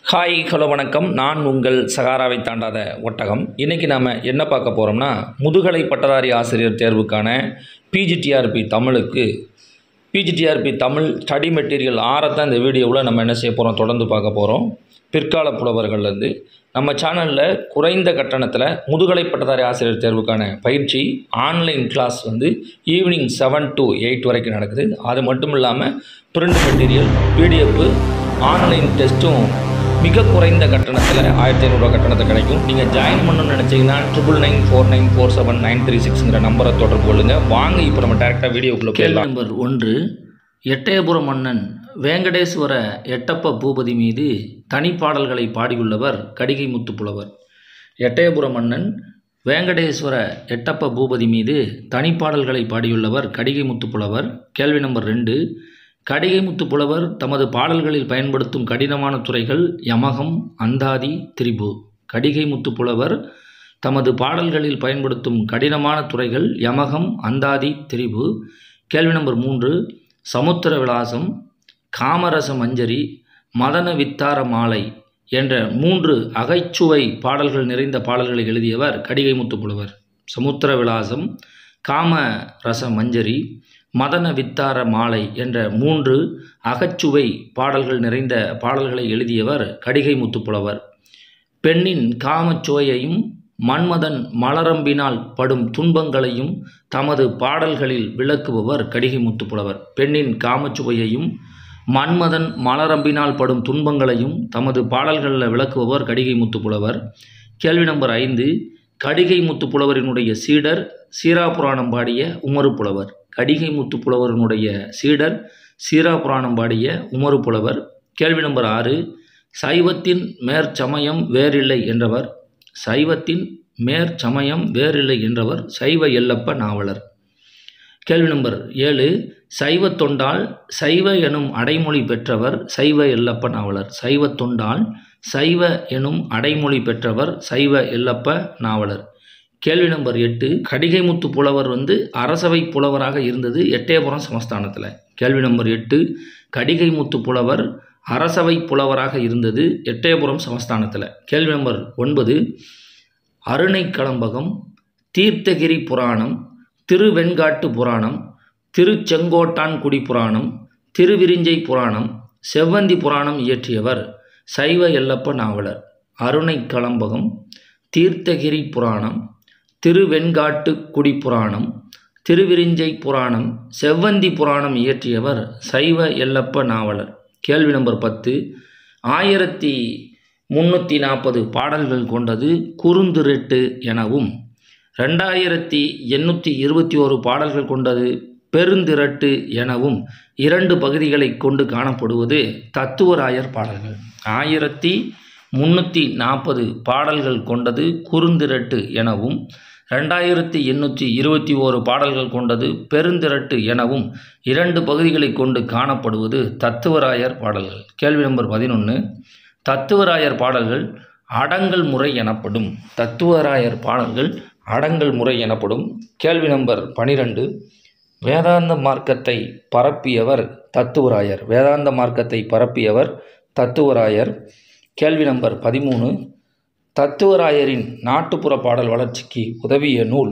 hi hello வணக்கம் நான் உங்கள் சகாராவை தாண்டாத ஒட்டகம் இன்றைக்கி நாம் என்ன பார்க்க போகிறோம்னா முதுகலை பட்டதாரி ஆசிரியர் தேர்வுக்கான பிஜிடிஆர்பி தமிழுக்கு பிஜிடிஆர்பி தமிழ் ஸ்டடி மெட்டீரியல் ஆறத்தான் இந்த வீடியோவில் நம்ம என்ன செய்ய போகிறோம் தொடர்ந்து பார்க்க போகிறோம் பிற்கால புலவர்கள்லேருந்து நம்ம சேனலில் குறைந்த கட்டணத்தில் முதுகலை பட்டதாரி ஆசிரியர் தேர்வுக்கான பயிற்சி ஆன்லைன் கிளாஸ் வந்து ஈவினிங் செவன் டு எயிட் வரைக்கும் நடக்குது அது மட்டும் இல்லாமல் பிரிண்ட் மெட்டீரியல் பிடிஎஃப் ஆன்லைன் டெஸ்ட்டும் மிக குறைந்த கட்டணத்தில் ஆயிரத்தி ஐநூறுரூவா கட்டணத்தை கிடைக்கும் நீங்கள் ஜாயின் பண்ணணும்னு நினச்சிங்கன்னா triple nine four nine four seven nine three சிக்ஸ்ங்கிற நம்பரை தொடர்பு கொள்ளுங்கள் வாங்க இப்போ நம்ம டேரெக்டாக வீடியோக்குள்ளே போயிடலாம் நம்பர் ஒன்று எட்டயபுர மன்னன் வேங்கடேஸ்வர எட்டப்ப பூபதி மீது தனிப்பாடல்களை பாடியுள்ளவர் கடிகை முத்துப்புலவர் எட்டயபுர மன்னன் வேங்கடேஸ்வர எட்டப்ப பூபதி மீது தனிப்பாடல்களை பாடியுள்ளவர் கடிகை முத்துப்புலவர் கேள்வி நம்பர் ரெண்டு கடிகை முத்துப்புலவர் தமது பாடல்களில் பயன்படுத்தும் கடினமான துறைகள் யமகம் அந்தாதி திரிபு கடிகை முத்துப்புலவர் தமது பாடல்களில் பயன்படுத்தும் கடினமான துறைகள் யமகம் அந்தாதி திரிபு கேள்வி நம்பர் மூன்று சமுத்திர விலாசம் காமரச மஞ்சரி மதன வித்தார மாலை என்ற மூன்று அகைச்சுவை பாடல்கள் நிறைந்த பாடல்களை எழுதியவர் கடிகை முத்துப்புலவர் சமுத்திர விலாசம் காம ரச மஞ்சரி மதன வித்தார மாலை என்ற மூன்று அகச்சுவை பாடல்கள் நிறைந்த பாடல்களை எழுதியவர் கடிகை முத்துப்புலவர் பெண்ணின் காமச்சுவையையும் மன்மதன் மலரம்பினால் படும் துன்பங்களையும் தமது பாடல்களில் விளக்குபவர் கடிகை முத்துப்புலவர் பெண்ணின் காமச்சுவையையும் மன்மதன் மலரம்பினால் படும் துன்பங்களையும் தமது பாடல்களில் விளக்குபவர் கடிகை முத்துப்புலவர் கேள்வி நம்பர் ஐந்து கடிகை முத்துப்புலவரினுடைய சீடர் சீராபுராணம் பாடிய உமறு புலவர் கடிகை முத்துப்புலவரினுடைய சீடர் சீராபுராணம் பாடிய உமறு புலவர் கேள்வி நம்பர் ஆறு சைவத்தின் மேற்சமயம் வேறில்லை என்றவர் சைவத்தின் மேற்சமயம் வேறில்லை என்றவர் சைவ எல்லப்ப நாவலர் கேள்வி நம்பர் ஏழு சைவ தொண்டால் சைவ எனும் அடைமொழி பெற்றவர் சைவ எல்லப்ப நாவலர் சைவ தொண்டால் சைவ எனும் அடைமொழி பெற்றவர் சைவ எல்லப்ப நாவலர் கேள்வி நம்பர் எட்டு கடிகைமுத்து புலவர் வந்து அரசவை புலவராக இருந்தது எட்டயபுரம் சமஸ்தானத்தில் கேள்வி நம்பர் எட்டு கடிகைமுத்து புலவர் அரசவை புலவராக இருந்தது எட்டயபுரம் சமஸ்தானத்தில் கேள்வி நம்பர் ஒன்பது அருணை களம்பகம் தீர்த்தகிரி புராணம் திருவெண்காட்டு புராணம் திருச்செங்கோட்டான்குடி புராணம் திருவிரிஞ்சை புராணம் செவ்வந்தி புராணம் இயற்றியவர் சைவ எல்லப்ப நாவலர் அருணை களம்பகம் தீர்த்தகிரி புராணம் திருவெண்காட்டு குடி புராணம் திருவிரிஞ்சை புராணம் செவ்வந்தி புராணம் இயற்றியவர் சைவ எல்லப்ப நாவலர் கேள்வி நம்பர் பத்து ஆயிரத்தி முந்நூற்றி நாற்பது பாடல்கள் கொண்டது குறுந்திருட்டு எனவும் ரெண்டாயிரத்தி எண்ணூற்றி இருபத்தி ஓரு பாடல்கள் கொண்டது பெருந்திரட்டு எனவும் இரண்டு பகுதிகளை கொண்டு காணப்படுவது தத்துவராயர் பாடல்கள் ஆயிரத்தி முந்நூற்றி நாற்பது பாடல்கள் கொண்டது குறுந்திரட்டு எனவும் ரெண்டாயிரத்தி எண்ணூற்றி இருபத்தி ஓரு பாடல்கள் கொண்டது பெருந்திரட்டு எனவும் இரண்டு பகுதிகளை கொண்டு காணப்படுவது தத்துவராயர் பாடல்கள் கேள்வி நம்பர் பதினொன்று தத்துவராயர் பாடல்கள் அடங்கல் முறை எனப்படும் தத்துவராயர் பாடல்கள் அடங்கல் முறை எனப்படும் கேள்வி நம்பர் பனிரெண்டு வேதாந்த மார்க்கத்தை பரப்பியவர் தத்துவராயர் வேதாந்த மார்க்கத்தை பரப்பியவர் தத்துவராயர் கேள்வி நம்பர் பதிமூணு தத்துவராயரின் நாட்டுப்புற பாடல் வளர்ச்சிக்கு உதவிய நூல்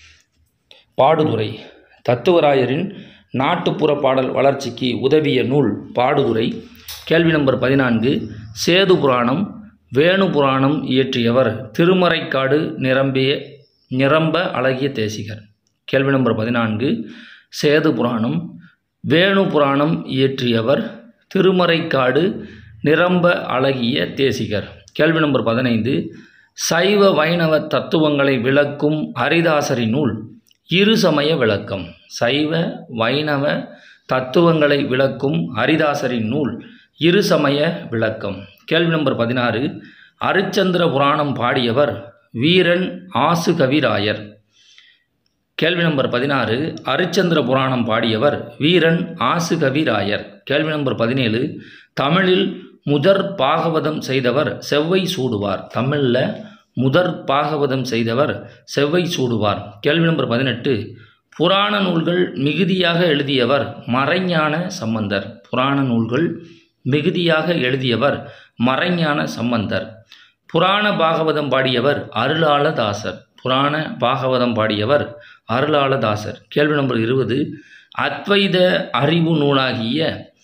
பாடுதுறை தத்துவராயரின் நாட்டுப்புற பாடல் வளர்ச்சிக்கு உதவிய நூல் பாடுதுறை கேள்வி நம்பர் பதினான்கு சேது புராணம் வேணு புராணம் இயற்றியவர் திருமறைக்காடு நிரம்பிய நிரம்ப அழகிய தேசிகர் கேள்வி நம்பர் பதினான்கு சேது புராணம் வேணு புராணம் இயற்றியவர் திருமறைக்காடு நிரம்ப அழகிய தேசிகர் கேள்வி நம்பர் பதினைந்து சைவ வைணவ தத்துவங்களை விளக்கும் ஹரிதாசரின் நூல் இருசமய விளக்கம் சைவ வைணவ தத்துவங்களை விளக்கும் ஹரிதாசரின் நூல் இருசமய விளக்கம் கேள்வி நம்பர் பதினாறு அரிச்சந்திர புராணம் பாடியவர் வீரன் ஆசு கவிராயர் கேள்வி நம்பர் பதினாறு அரிச்சந்திர புராணம் பாடியவர் வீரன் ஆசு கவிராயர் கேள்வி நம்பர் பதினேழு தமிழில் முதற் பாகவதம் செய்தவர் செவ்வை சூடுவார் தமிழில் முதற் பாகவதம் செய்தவர் செவ்வை சூடுவார் கேள்வி நம்பர் பதினெட்டு புராண நூல்கள் மிகுதியாக எழுதியவர் மறைஞான சம்பந்தர் புராண நூல்கள் மிகுதியாக எழுதியவர் மறைஞான சம்பந்தர் புராண பாகவதம் பாடியவர் அருளாளதாசர் புராண பாகவதம் பாடியவர் அருளாளதாசர் கேள்வி நம்பர் இருபது அத்வைத அறிவு நூலாகிய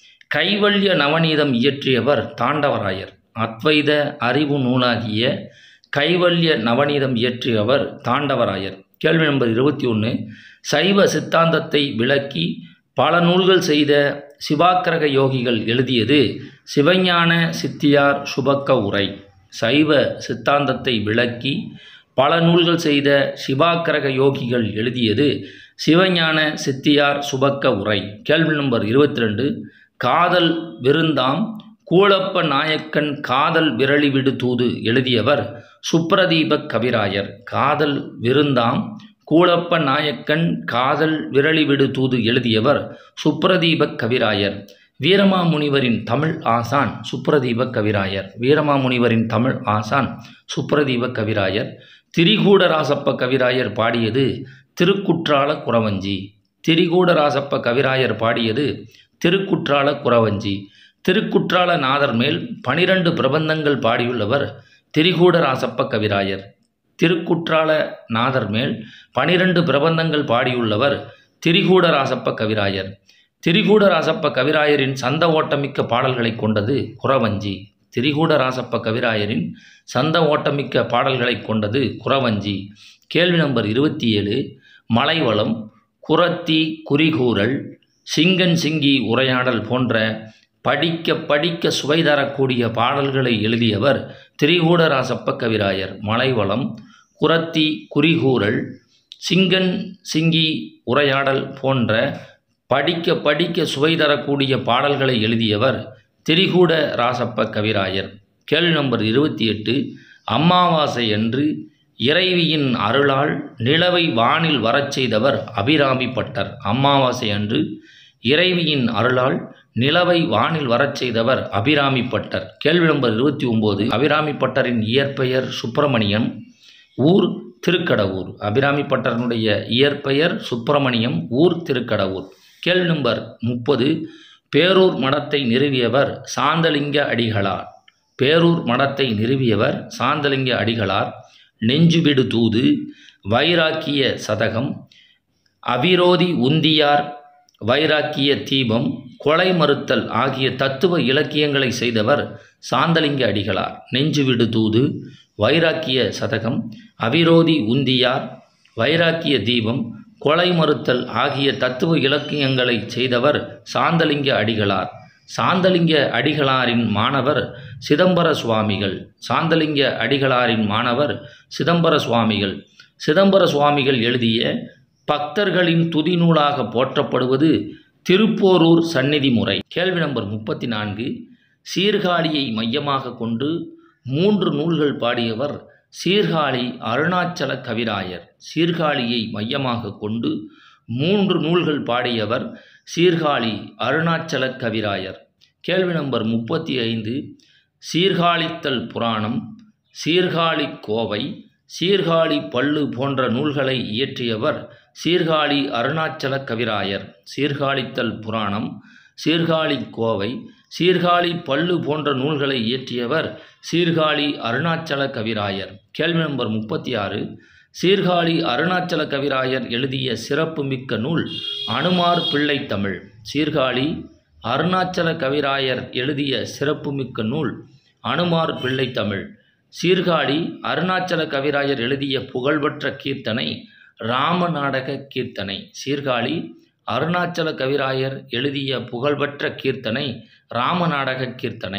கைவல்ய நவநீதம் இயற்றியவர் தாண்டவராயர் அத்வைத அறிவு நூலாகிய கைவல்ய நவநீதம் இயற்றியவர் தாண்டவராயர் கேள்வி நம்பர் இருபத்தி ஒன்று சைவ சித்தாந்தத்தை விளக்கி பல நூல்கள் செய்த சிவாக்கிரக யோகிகள் எழுதியது சிவஞான சித்தியார் சுபக்க உரை சைவ சித்தாந்தத்தை விளக்கி பல நூல்கள் செய்த சிவாக்கிரக யோகிகள் எழுதியது சிவஞான சித்தியார் சுபக்க உரை கேள்வி நம்பர் இருபத்தி ரெண்டு காதல் விருந்தாம் கூழப்ப நாயக்கன் காதல் விரலிவிடு தூது எழுதியவர் சுப்ரதீப கவிராயர் காதல் விருந்தாம் கூழப்ப நாயக்கன் காதல் விரலிவிடு தூது எழுதியவர் சுப்ரதீப கவிராயர் வீரமாமுனிவரின் தமிழ் ஆசான் சுப்ரதீப கவிராயர் வீரமாமுனிவரின் தமிழ் ஆசான் சுப்ரதீப கவிராயர் திரிகூடராசப்ப கவிராயர் பாடியது திருக்குற்றால குறவஞ்சி திரிகூடராசப்ப கவிராயர் பாடியது திருக்குற்றால குறவஞ்சி திருக்குற்றால நாதர் மேல் பனிரெண்டு பிரபந்தங்கள் பாடியுள்ளவர் திரிகூடராசப்ப கவிராயர் திருக்குற்றால நாதர் மேல் பனிரெண்டு பிரபந்தங்கள் பாடியுள்ளவர் திரிகூடராசப்ப கவிராயர் திரிகூடராசப்ப கவிராயரின் சந்த ஓட்டமிக்க பாடல்களை கொண்டது குறவஞ்சி திரிகூடராசப்ப கவிராயரின் சந்த ஓட்டமிக்க பாடல்களை கொண்டது குறவஞ்சி கேள்வி நம்பர் இருபத்தி ஏழு மலைவளம் குரத்தி குறிகூறல் சிங்கன் சிங்கி உரையாடல் போன்ற படிக்க படிக்க சுவை தரக்கூடிய பாடல்களை எழுதியவர் திரிகூடராசப்ப கவிராயர் மலைவளம் குரத்தி குறிகூறல் சிங்கன் சிங்கி உரையாடல் போன்ற படிக்க படிக்க சுவை தரக்கூடிய பாடல்களை எழுதியவர் திரிகூட ராசப்ப கவிராயர் கேள்வி நம்பர் இருபத்தி எட்டு அமாவாசை அன்று இறைவியின் அருளால் நிலவை வானில் வரச் செய்தவர் அபிராமி பட்டர் அமாவாசை அன்று இறைவியின் அருளால் நிலவை வானில் வரச் செய்தவர் அபிராமி பட்டர் கேள்வி நம்பர் இருபத்தி ஒம்பது அபிராமி பட்டரின் இயற்பெயர் சுப்பிரமணியம் ஊர் திருக்கடவூர் அபிராமி பட்டரனுடைய இயற்பெயர் சுப்பிரமணியம் ஊர் திருக்கடவூர் கேள்வி நம்பர் முப்பது பேரூர் மடத்தை நிறுவியவர் சாந்தலிங்க அடிகளார் பேரூர் மடத்தை நிறுவியவர் சாந்தலிங்க அடிகளார் நெஞ்சுவிடு தூது வைராக்கிய சதகம் அவிரோதி உந்தியார் வைராக்கிய தீபம் கொலை மறுத்தல் ஆகிய தத்துவ இலக்கியங்களை செய்தவர் சாந்தலிங்க அடிகளார் நெஞ்சுவிடு தூது வைராக்கிய சதகம் அவிரோதி உந்தியார் வைராக்கிய தீபம் கொலை மறுத்தல் ஆகிய தத்துவ இலக்கியங்களை செய்தவர் சாந்தலிங்க அடிகளார் சாந்தலிங்க அடிகளாரின் மாணவர் சிதம்பர சுவாமிகள் சாந்தலிங்க அடிகளாரின் மாணவர் சிதம்பர சுவாமிகள் சிதம்பர சுவாமிகள் எழுதிய பக்தர்களின் துதி நூலாக போற்றப்படுவது திருப்போரூர் சந்நிதி முறை கேள்வி நம்பர் முப்பத்தி நான்கு சீர்காழியை மையமாக கொண்டு மூன்று நூல்கள் பாடியவர் சீர்காழி அருணாச்சல கவிராயர் சீர்காழியை மையமாக கொண்டு மூன்று நூல்கள் பாடியவர் சீர்காழி அருணாச்சல கவிராயர் கேள்வி நம்பர் முப்பத்தி ஐந்து சீர்காழித்தல் புராணம் சீர்காழி கோவை சீர்காழி பள்ளு போன்ற நூல்களை இயற்றியவர் சீர்காழி அருணாச்சல கவிராயர் சீர்காழித்தல் புராணம் சீர்காழி கோவை சீர்காழி பள்ளு போன்ற நூல்களை இயற்றியவர் சீர்காழி அருணாச்சல கவிராயர் கேள்வி நம்பர் முப்பத்தி ஆறு சீர்காழி அருணாச்சல கவிராயர் எழுதிய சிறப்புமிக்க நூல் அனுமார் பிள்ளை தமிழ் சீர்காழி அருணாச்சல கவிராயர் எழுதிய சிறப்புமிக்க நூல் அனுமார் பிள்ளை தமிழ் சீர்காழி அருணாச்சல கவிராயர் எழுதிய புகழ்பெற்ற கீர்த்தனை ராமநாடக கீர்த்தனை சீர்காழி அருணாச்சல கவிராயர் எழுதிய புகழ்பெற்ற கீர்த்தனை ராமநாடக கீர்த்தனை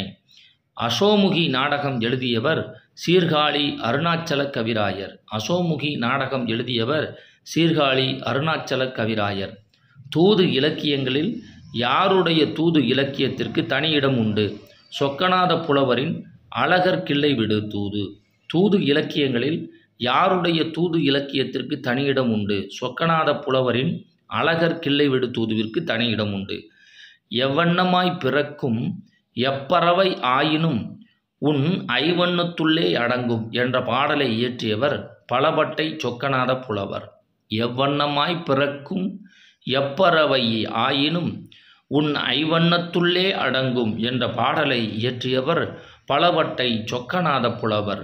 அசோமுகி நாடகம் எழுதியவர் சீர்காழி அருணாச்சல கவிராயர் அசோமுகி நாடகம் எழுதியவர் சீர்காழி அருணாச்சல கவிராயர் தூது இலக்கியங்களில் யாருடைய தூது இலக்கியத்திற்கு தனி இடம் உண்டு சொக்கநாத புலவரின் அழகர் கிள்ளை விடு தூது தூது இலக்கியங்களில் யாருடைய தூது இலக்கியத்திற்கு தனி இடம் உண்டு சொக்கநாத புலவரின் அழகர் கிள்ளை விடு தூதுவிற்கு தனி இடம் உண்டு எவ்வண்ணமாய் பிறக்கும் எப்பறவை ஆயினும் உன் ஐவண்ணத்துள்ளே அடங்கும் என்ற பாடலை இயற்றியவர் பலபட்டை சொக்கநாத புலவர் எவ்வண்ணமாய் பிறக்கும் எப்பறவை ஆயினும் உன் ஐவண்ணத்துள்ளே அடங்கும் என்ற பாடலை இயற்றியவர் பலவட்டை சொக்கநாத புலவர்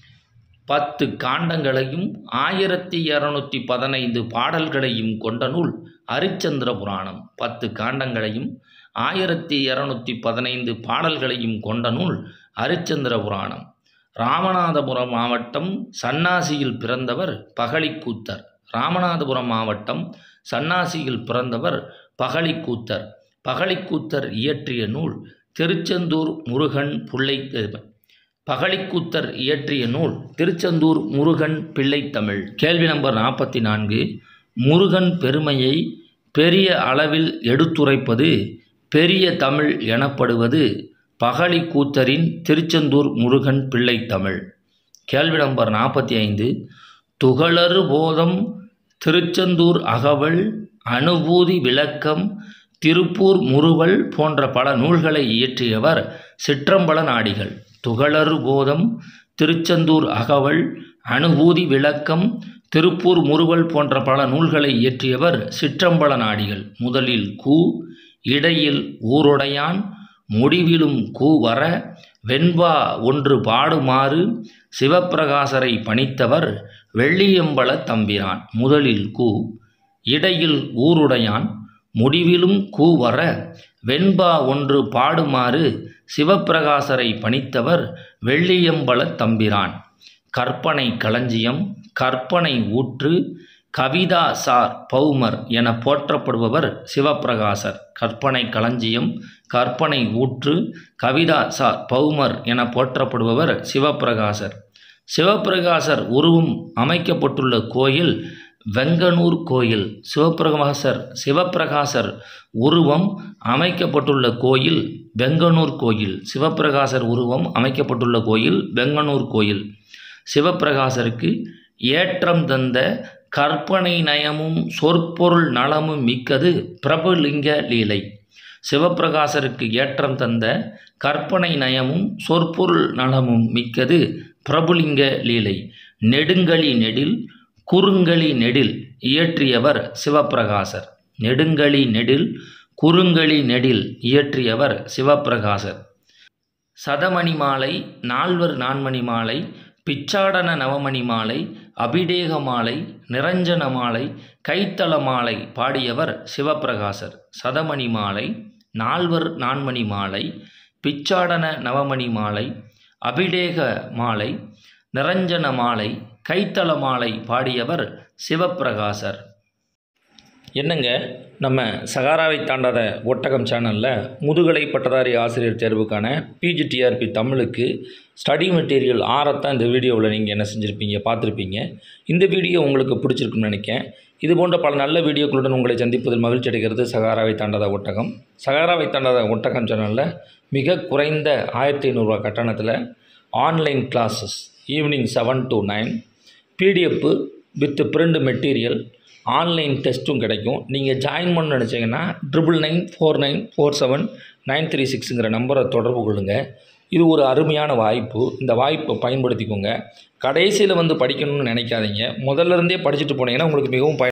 பத்து காண்டங்களையும் ஆயிரத்தி இரநூத்தி பதினைந்து பாடல்களையும் கொண்ட நூல் ஹரிச்சந்திர புராணம் பத்து காண்டங்களையும் ஆயிரத்தி இரநூத்தி பதினைந்து பாடல்களையும் கொண்ட நூல் ஹரிச்சந்திர புராணம் ராமநாதபுரம் மாவட்டம் சன்னாசியில் பிறந்தவர் பகழிக்கூத்தர் ராமநாதபுரம் மாவட்டம் சன்னாசியில் பிறந்தவர் பகழிக்கூத்தர் பகழிக்கூத்தர் இயற்றிய நூல் திருச்செந்தூர் முருகன் பிள்ளை பகழிக்கூத்தர் இயற்றிய நூல் திருச்செந்தூர் முருகன் பிள்ளைத்தமிழ் கேள்வி நம்பர் நாற்பத்தி நான்கு முருகன் பெருமையை பெரிய அளவில் எடுத்துரைப்பது பெரிய தமிழ் எனப்படுவது பகழிக்கூத்தரின் திருச்செந்தூர் முருகன் பிள்ளைத்தமிழ் கேள்வி நம்பர் நாற்பத்தி ஐந்து துகளறு போதம் திருச்செந்தூர் அகவல் அனுபூதி விளக்கம் திருப்பூர் முறுவல் போன்ற பல நூல்களை இயற்றியவர் சிற்றம்பல நாடிகள் துகளறு போதம் திருச்செந்தூர் அகவல் அனுபூதி விளக்கம் திருப்பூர் முறுவல் போன்ற பல நூல்களை இயற்றியவர் சிற்றம்பல நாடிகள் முதலில் கூ இடையில் ஊருடையான் முடிவிலும் கூ வர வெண்பா ஒன்று பாடுமாறு சிவப்பிரகாசரை பணித்தவர் வெள்ளியம்பல தம்பிரான் முதலில் கூ இடையில் ஊருடையான் முடிவிலும் கூ வர வெண்பா ஒன்று பாடுமாறு சிவப்பிரகாசரை பணித்தவர் வெள்ளியம்பல தம்பிரான் கற்பனை களஞ்சியம் கற்பனை ஊற்று கவிதா சார் பௌமர் என போற்றப்படுபவர் சிவப்பிரகாசர் கற்பனை களஞ்சியம் கற்பனை ஊற்று கவிதா சார் பௌமர் என போற்றப்படுபவர் சிவப்பிரகாசர் சிவப்பிரகாசர் உருவம் அமைக்கப்பட்டுள்ள கோயில் வெங்கனூர் கோயில் சிவப்பிரகாசர் சிவப்பிரகாசர் உருவம் அமைக்கப்பட்டுள்ள கோயில் வெங்கனூர் கோயில் சிவப்பிரகாசர் உருவம் அமைக்கப்பட்டுள்ள கோயில் வெங்கனூர் கோயில் சிவப்பிரகாசருக்கு ஏற்றம் தந்த கற்பனை நயமும் சொற்பொருள் நலமும் மிக்கது பிரபுலிங்க லீலை சிவப்பிரகாசருக்கு ஏற்றம் தந்த கற்பனை நயமும் சொற்பொருள் நலமும் மிக்கது பிரபுலிங்க லீலை நெடுங்கலி நெடில் குறுங்கலி நெடில் இயற்றியவர் சிவப்பிரகாசர் நெடுங்கலி நெடில் குறுங்கலி நெடில் இயற்றியவர் சிவப்பிரகாசர் சதமணி மாலை நால்வர் நான்மணி மாலை பிச்சாடன நவமணி மாலை அபிடேக மாலை நிரஞ்சன மாலை கைத்தள மாலை பாடியவர் சிவப்பிரகாசர் சதமணி மாலை நால்வர் நான்மணி மாலை பிச்சாடன நவமணி மாலை அபிடேக மாலை நிரஞ்சன மாலை கைத்தள மாலை பாடியவர் சிவப்பிரகாசர் என்னங்க நம்ம சகாராவை தாண்டாத ஒட்டகம் சேனலில் முதுகலை பட்டதாரி ஆசிரியர் தேர்வுக்கான பிஜிடிஆர்பி தமிழுக்கு ஸ்டடி மெட்டீரியல் ஆறத்தான் இந்த வீடியோவில் நீங்கள் என்ன செஞ்சுருப்பீங்க பார்த்துருப்பீங்க இந்த வீடியோ உங்களுக்கு பிடிச்சிருக்குன்னு நினைக்கிறேன் இது போன்ற பல நல்ல வீடியோக்களுடன் உங்களை சந்திப்பதில் மகிழ்ச்சி அடைகிறது சகாராவை தாண்டாத ஒட்டகம் சகாராவை தாண்டாத ஒட்டகம் சேனலில் மிக குறைந்த ஆயிரத்தி ஐநூறுரூவா கட்டணத்தில் online classes evening seven to nine PDF with print material online டெஸ்ட்டும் கிடைக்கும் நீங்கள் ஜாயின் பண்ண நினச்சிங்கன்னா triple nine four nine four seven nine த்ரீ சிக்ஸுங்கிற நம்பரை தொடர்பு கொள்ளுங்கள் இது ஒரு அருமையான வாய்ப்பு இந்த வாய்ப்பை பயன்படுத்திக்கோங்க கடைசியில் வந்து படிக்கணும்னு நினைக்காதீங்க முதல்ல இருந்தே படிச்சுட்டு போனீங்கன்னா உங்களுக்கு மிகவும் பய